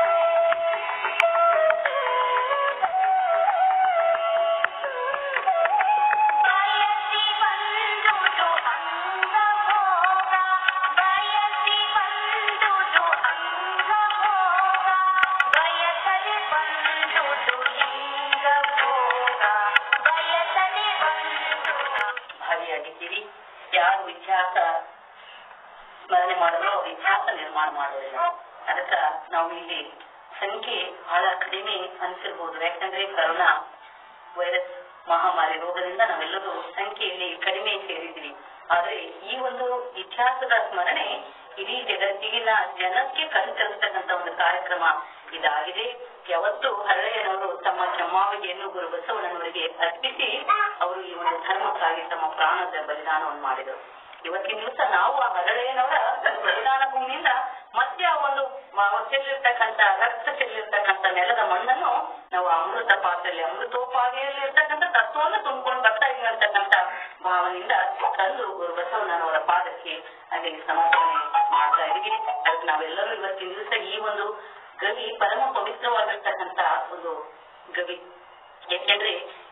ಬಯಸಿ ಬಂದುದು ಅಂಗಭೋಗ ಬಯಸಿ ಬಂದುದು ಅಂಗಭೋಗ ಬಯಸದೆ ಬಂದುದು ಲಿಂಗಭೋಗ ಬಯಸದೆ ಬಂದುದು ಭಾಗಿಯಾಗಿದ್ದೀರಿ ಯಾರು ಇತಿಹಾಸ ಸ್ಮರಣೆ ಮಾಡಲು ಅವ್ರು ಇತಿಹಾಸ ನಿರ್ಮಾಣ ಮಾಡೋದಿಲ್ಲ ಅದಕ್ಕ ನಾವು ಇಲ್ಲಿ ಸಂಖ್ಯೆ ಬಹಳ ಕಡಿಮೆ ಅನ್ಸಿರ್ಬೋದು ಯಾಕಂದ್ರೆ ಕರೋನಾ ವೈರಸ್ ಮಹಾಮಾರಿ ರೋಗದಿಂದ ನಾವೆಲ್ಲರೂ ಸಂಖ್ಯೆಯಲ್ಲಿ ಕಡಿಮೆ ಸೇರಿದ್ವಿ ಆದ್ರೆ ಈ ಒಂದು ಇತಿಹಾಸದ ಸ್ಮರಣೆ ಇಡೀ ಜಗತ್ತಿಗಿನ ಜನಕ್ಕೆ ಕಣ್ತರಿಸ್ತಕ್ಕಂತ ಒಂದು ಕಾರ್ಯಕ್ರಮ ಇದಾಗಿದೆ ಯಾವತ್ತು ಹರಳೆಯನವರು ತಮ್ಮ ಜಮಾವಿಗೆಯನ್ನು ಗುರು ಬಸವಣ್ಣನವರಿಗೆ ಅರ್ಪಿಸಿ ಅವರು ಈ ಒಂದು ಧರ್ಮಕ್ಕಾಗಿ ತಮ್ಮ ಪ್ರಾಣದ ಬಲಿದಾನವನ್ನು ಮಾಡಿದರು ಇವತ್ತಿನ ದಿವಸ ನಾವು ಆ ಹರಳೆಯನವರ ಬಲಿದಾನ ಭೂಮಿಯಿಂದ ಮತ್ತೆ ಆ ಒಂದು ಮ- ಚೆಲ್ಲಿರ್ತಕ್ಕಂಥ ರಕ್ತ ಚೆಲ್ಲಿರ್ತಕ್ಕಂಥ ನೆಲದ ಮಣ್ಣನ್ನು ನಾವು ಅಮೃತ ಪಾತ್ರೆಯಲ್ಲಿ ಅಮೃತೋಪಾದಿಯಲ್ಲಿ ಇರ್ತಕ್ಕಂಥ ತತ್ವವನ್ನು ತುಂಬಿಕೊಂಡು ಬರ್ತಾ ಇದೀವಿ ಅಂತಕ್ಕಂಥ ಭಾವನೆಯಿಂದ ತಂದು ಗುರು ಬಸವಣ್ಣನವರ ಪಾದಕ್ಕೆ ಅಲ್ಲಿ ಸಮರ್ಪಣೆ ಮಾಡ್ತಾ ಇದೀವಿ ಅದಕ್ಕೆ ನಾವೆಲ್ಲರೂ ಇವತ್ತಿನ ದಿವಸ ಈ ಒಂದು ಗವಿ ಪರಮ ಪವಿತ್ರವಾಗಿರ್ತಕ್ಕಂಥ ಒಂದು ಗವಿ ಯಾಕೆಂದ್ರೆ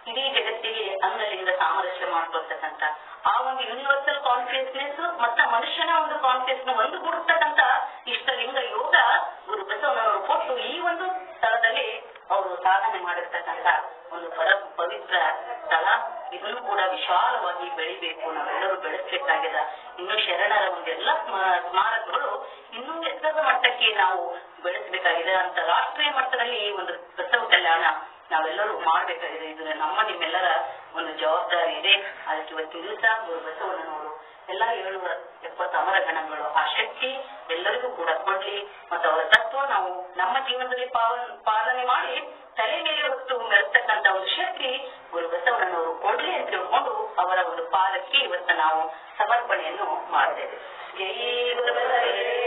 ಇಡೀ ಜಗತ್ತಿಗೆ ಅಂಗಲಿಂಗ ಸಾಮರಸ್ಯ ಮಾಡ್ಕೊಳ್ತಕ್ಕಂಥ ಆ ಒಂದು ಯೂನಿವರ್ಸಲ್ ಕಾನ್ಫಿಯಸ್ನೆಸ್ ಮತ್ತೆ ಮನುಷ್ಯನ ಒಂದು ಕಾನ್ಫಿಯಸ್ ಒಂದು ಗೂಡಿಸ್ತಕ್ಕಂಥ ಇಷ್ಟಲಿಂಗ ಯೋಗ ಗುರು ಬಸವನವರು ಕೊಟ್ಟು ಈ ಒಂದು ಸ್ಥಳದಲ್ಲಿ ಅವರು ಸಾಧನೆ ಮಾಡಿರ್ತಕ್ಕಂಥ ಒಂದು ಪರ ಪವಿತ್ರ ಸ್ಥಳ ಇದನ್ನು ಕೂಡ ವಿಶಾಲವಾಗಿ ಬೆಳಿಬೇಕು ನಾವೆಲ್ಲರೂ ಬೆಳೆಸಬೇಕಾಗಿದೆ ಇನ್ನು ಶರಣರ ಒಂದೆಲ್ಲ ಸ್ಮ- ಸ್ಮಾರಕಗಳು ಇನ್ನೂ ಎತ್ತರದ ಮಟ್ಟಕ್ಕೆ ನಾವು ಬೆಳೆಸಬೇಕಾಗಿದೆ ಅಂತ ರಾಷ್ಟ್ರೀಯ ಮಟ್ಟದಲ್ಲಿ ಈ ಒಂದು ಬಸವ ಕಲ್ಯಾಣ ನಾವೆಲ್ಲರೂ ಮಾಡ್ಬೇಕಾಗಿದೆ ಇದು ನಮ್ಮ ನಿಮ್ಮೆಲ್ಲರ ಒಂದು ಜವಾಬ್ದಾರಿ ಇದೆ ಅದಕ್ಕೆ ಇವತ್ತಿನ ದಿವಸ ಗುರು ಬಸವಣ್ಣನವರು ಎಲ್ಲಾ ಏಳುನೂರ ಎಪ್ಪತ್ತು ಅಮರ ಗಣಗಳು ಆ ಶಕ್ತಿ ಎಲ್ಲರಿಗೂ ಕೂಡ ಕೊಡ್ಲಿ ಮತ್ತು ಅವರ ತತ್ವ ನಾವು ನಮ್ಮ ಜೀವನದಲ್ಲಿ ಪಾಲನೆ ಪಾಲನೆ ಮಾಡಿ ತಲೆ ಮೇಲೆ ಹೊತ್ತು ಮೆರೆಸ್ತಕ್ಕಂತ ಒಂದು ಶಕ್ತಿ ಗುರು ಬಸವಣ್ಣನವರು ಕೊಡ್ಲಿ ಅಂತ ತಿಳ್ಕೊಂಡು ಅವರ ಒಂದು ಪಾಲಕ್ಕೆ ಇವತ್ತು ನಾವು ಸಮರ್ಪಣೆಯನ್ನು ಮಾಡಿದ್ದೇವೆ ಜೈ ಗುರು ಬಸವೇ